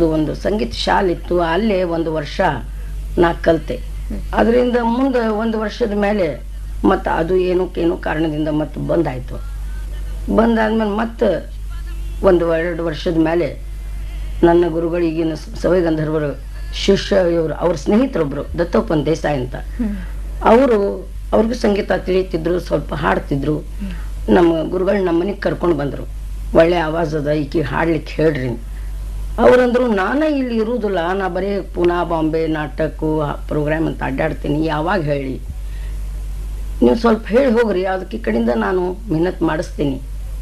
ಅದು ಒಂದು ಸಂಗೀತ ಶಾಲೆ ಇತ್ತು ಅಲ್ಲೇ ಒಂದು ವರ್ಷ ನಾ ಕಲಿತೆ ಅದರಿಂದ ಮುಂದೆ ಒಂದು ವರ್ಷದ ಮೇಲೆ ಮತ್ತು ಅದು ಏನಕ್ಕೇನೋ ಕಾರಣದಿಂದ ಮತ್ತೆ ಬಂದಾಯಿತು ಬಂದಾದ್ಮೇಲೆ ಮತ್ತೆ ಒಂದು ಎರಡು ವರ್ಷದ ಮೇಲೆ ನನ್ನ ಗುರುಗಳು ಈಗಿನ ಸವೈ ಗಂಧರ್ವರು ಶಿಷ್ಯ ಇವರು ಅವ್ರ ಸ್ನೇಹಿತರೊಬ್ಬರು ದತ್ತೋಪನ್ ದೇಸಾಯಿ ಅಂತ ಅವರು ಅವ್ರಿಗೂ ಸಂಗೀತ ತಿಳಿತಿದ್ರು ಸ್ವಲ್ಪ ಹಾಡ್ತಿದ್ರು ನಮ್ಮ ಗುರುಗಳು ನಮ್ಮ ಮನೆಗೆ ಕರ್ಕೊಂಡು ಬಂದರು ಒಳ್ಳೆ ಆವಾಜ್ ಅದ ಈಕಿ ಹಾಡ್ಲಿಕ್ಕೆ ಹೇಳ್ರಿ ಅವ್ರಂದ್ರು ನಾನೇ ಇಲ್ಲಿ ಇರುವುದಿಲ್ಲ ನಾ ಬರೀ ಪುನಾ ಬಾಂಬೆ ನಾಟಕ ಪ್ರೋಗ್ರಾಮ್ ಅಂತ ಅಡ್ಡಾಡ್ತೀನಿ ಯಾವಾಗ ಹೇಳಿ ನೀವು ಸ್ವಲ್ಪ ಹೇಳಿ ಹೋಗ್ರಿ ಅದಕ್ಕೆ ಈ ಕಡೆಯಿಂದ ನಾನು ಮಿನ್ನತ್ ಮಾಡಿಸ್ತೀನಿ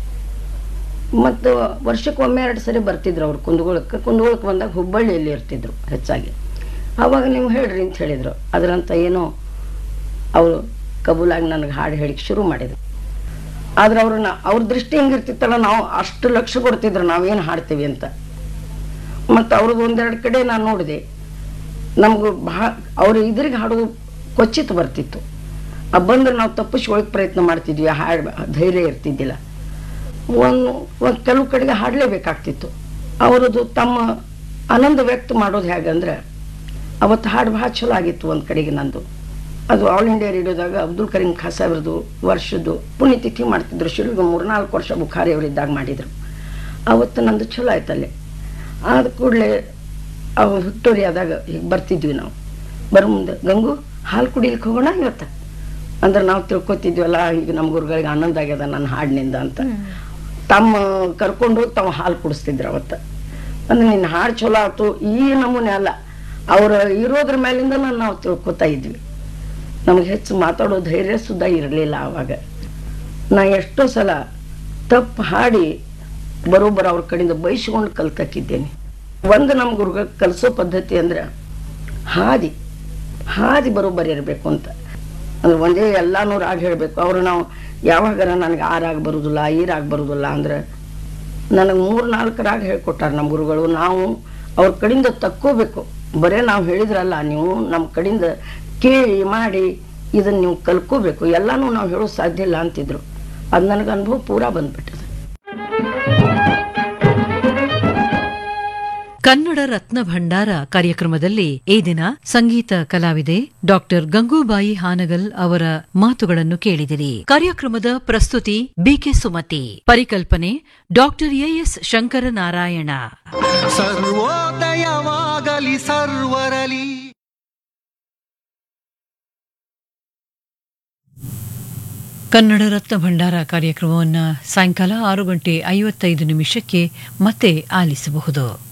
ಮತ್ತು ವರ್ಷಕ್ಕೊಮ್ಮೆ ಎರಡು ಸರಿ ಬರ್ತಿದ್ರು ಅವ್ರು ಕುಂದಗೋಳಕ್ಕೆ ಕುಂದಗೋಳಕ್ಕೆ ಬಂದಾಗ ಹುಬ್ಬಳ್ಳಿಯಲ್ಲಿ ಇರ್ತಿದ್ರು ಹೆಚ್ಚಾಗಿ ಆವಾಗ ನೀವು ಹೇಳ್ರಿ ಅಂತ ಹೇಳಿದರು ಅದರಂತ ಏನೋ ಅವರು ಕಬೂಲಾಗಿ ನನಗೆ ಹಾಡು ಹೇಳಿಕ್ಕೆ ಶುರು ಮಾಡಿದ್ರು ಆದ್ರೆ ಅವ್ರನ್ನ ಅವ್ರ ದೃಷ್ಟಿ ಹೆಂಗಿರ್ತಿತ್ತಲ್ಲ ನಾವು ಅಷ್ಟು ಲಕ್ಷ ಕೊಡ್ತಿದ್ರು ನಾವೇನು ಹಾಡ್ತೀವಿ ಅಂತ ಮತ್ತು ಅವ್ರದ್ದು ಒಂದೆರಡು ಕಡೆ ನಾನು ನೋಡಿದೆ ನಮಗೂ ಬಹಳ ಅವ್ರು ಇದ್ರಿಗೆ ಹಾಡೋದು ಕೊಚ್ಚಿತ್ ಬರ್ತಿತ್ತು ಆ ಬಂದ್ರೆ ನಾವು ತಪ್ಪಿಸ್ಕೊಳಕ್ಕೆ ಪ್ರಯತ್ನ ಮಾಡ್ತಿದ್ವಿ ಆ ಹಾಡು ಧೈರ್ಯ ಇರ್ತಿದ್ದಿಲ್ಲ ಒಂದು ಒಂದು ಕೆಲವು ಕಡೆಗೆ ಹಾಡಲೇಬೇಕಾಗ್ತಿತ್ತು ಅವರದು ತಮ್ಮ ಆನಂದ ವ್ಯಕ್ತ ಮಾಡೋದು ಹೇಗಂದ್ರೆ ಅವತ್ತು ಹಾಡು ಭಾಳ ಚಲೋ ಆಗಿತ್ತು ಒಂದು ಕಡೆಗೆ ನಂದು ಅದು ಆಲ್ ಇಂಡಿಯಾ ರೇಡಿಯೋದಾಗ ಅಬ್ದುಲ್ ಕರೀಂ ಖಾನ್ ಸಾಹೇಬ್ರದ್ದು ವರ್ಷದ್ದು ಪುಣ್ಯತಿಥಿ ಮಾಡ್ತಿದ್ರು ಶುರುವಿಗೆ ಮೂರ್ನಾಲ್ಕು ವರ್ಷ ಬುಖಾರಿ ಅವರಿದ್ದಾಗ ಮಾಡಿದರು ಅವತ್ತು ನಂದು ಚಲೋ ಆಯ್ತಲ್ಲಿ ಆದ ಕೂಡಲೇ ಅವು ವಿಕ್ಟೋರಿಯಾದಾಗ ಹೀಗೆ ಬರ್ತಿದ್ವಿ ನಾವು ಬರೋ ಮುಂದೆ ಗಂಗು ಹಾಲು ಕುಡಿಲಿಕ್ಕೆ ಹೋಗೋಣ ಇವತ್ತು ಅಂದ್ರೆ ನಾವು ತಿಳ್ಕೊತಿದ್ವಲ್ಲ ಈಗ ನಮ್ಮ ಗುರುಗಳಿಗೆ ಆನಂದ ಆಗ್ಯದ ನನ್ನ ಹಾಡಿನಿಂದ ಅಂತ ತಮ್ಮ ಕರ್ಕೊಂಡು ಹೋಗಿ ತಾವು ಹಾಲು ಕುಡಿಸ್ತಿದ್ರು ಅವತ್ತು ಅಂದ್ರೆ ನಿನ್ನ ಹಾಡು ಚಲೋ ಆಯ್ತು ಈ ನಮೂನೆ ಅಲ್ಲ ಅವ್ರ ಇರೋದ್ರ ಮೇಲಿಂದ ನಾವು ತಿಳ್ಕೊತಾ ಇದ್ವಿ ನಮಗೆ ಹೆಚ್ಚು ಮಾತಾಡೋ ಧೈರ್ಯ ಸುದ್ದ ಇರಲಿಲ್ಲ ಆವಾಗ ನಾ ಎಷ್ಟೋ ಸಲ ತಪ್ಪು ಹಾಡಿ ಬರೋಬ್ಬರ ಅವ್ರ ಕಡೆಯಿಂದ ಬೈಸ್ಕೊಂಡು ಕಲ್ತಕ್ಕಿದ್ದೇನೆ ಒಂದು ನಮ್ಮ ಗುರುಗ ಕಲಿಸೋ ಪದ್ಧತಿ ಅಂದ್ರೆ ಹಾದಿ ಹಾದಿ ಬರೋಬ್ಬರಿ ಇರಬೇಕು ಅಂತ ಅಂದ್ರೆ ಒಂದೇ ಎಲ್ಲಾನು ರಾಗ ಹೇಳಬೇಕು ಅವರು ನಾವು ಯಾವಾಗಾರ ನನಗೆ ಆ ರಾಗ ಬರುದಿಲ್ಲ ಈ ರಾಗ ಬರುದಿಲ್ಲ ಅಂದ್ರೆ ನನಗೆ ಮೂರು ನಾಲ್ಕು ರಾಗ ಹೇಳ್ಕೊಟ್ಟಾರ ನಮ್ಮ ಗುರುಗಳು ನಾವು ಅವ್ರ ಕಡೆಯಿಂದ ತಕ್ಕೋಬೇಕು ಬರೇ ನಾವು ಹೇಳಿದ್ರಲ್ಲ ನೀವು ನಮ್ಮ ಕಡೆಯಿಂದ ಕೇಳಿ ಮಾಡಿ ಇದನ್ನ ನೀವು ಕಲ್ಕೋಬೇಕು ಎಲ್ಲಾನು ನಾವು ಹೇಳೋದು ಸಾಧ್ಯ ಇಲ್ಲ ಅಂತಿದ್ರು ಅದು ನನಗೆ ಅನುಭವ ಪೂರಾ ಬಂದ್ಬಿಟ್ಟದೆ ಕನ್ನಡ ರತ್ನ ಭಂಡಾರ ಕಾರ್ಯಕ್ರಮದಲ್ಲಿ ಈ ದಿನ ಸಂಗೀತ ಕಲಾವಿದೆ ಡಾಕ್ಟರ್ ಗಂಗೂಬಾಯಿ ಹಾನಗಲ್ ಅವರ ಮಾತುಗಳನ್ನು ಕೇಳಿದಿರಿ ಕಾರ್ಯಕ್ರಮದ ಪ್ರಸ್ತುತಿ ಬಿಕೆ ಸುಮತಿ ಪರಿಕಲ್ಪನೆ ಡಾಕ್ಟರ್ ಎಎಸ್ ಶಂಕರನಾರಾಯಣ ಸರ್ವೋದಯವಾಗಲಿ ಸರ್ವರಲಿ ಕನ್ನಡ ರತ್ನ ಭಂಡಾರ ಕಾರ್ಯಕ್ರಮವನ್ನು ಸಾಯಂಕಾಲ ಆರು ಗಂಟೆ ಐವತ್ತೈದು ನಿಮಿಷಕ್ಕೆ ಮತ್ತೆ ಆಲಿಸಬಹುದು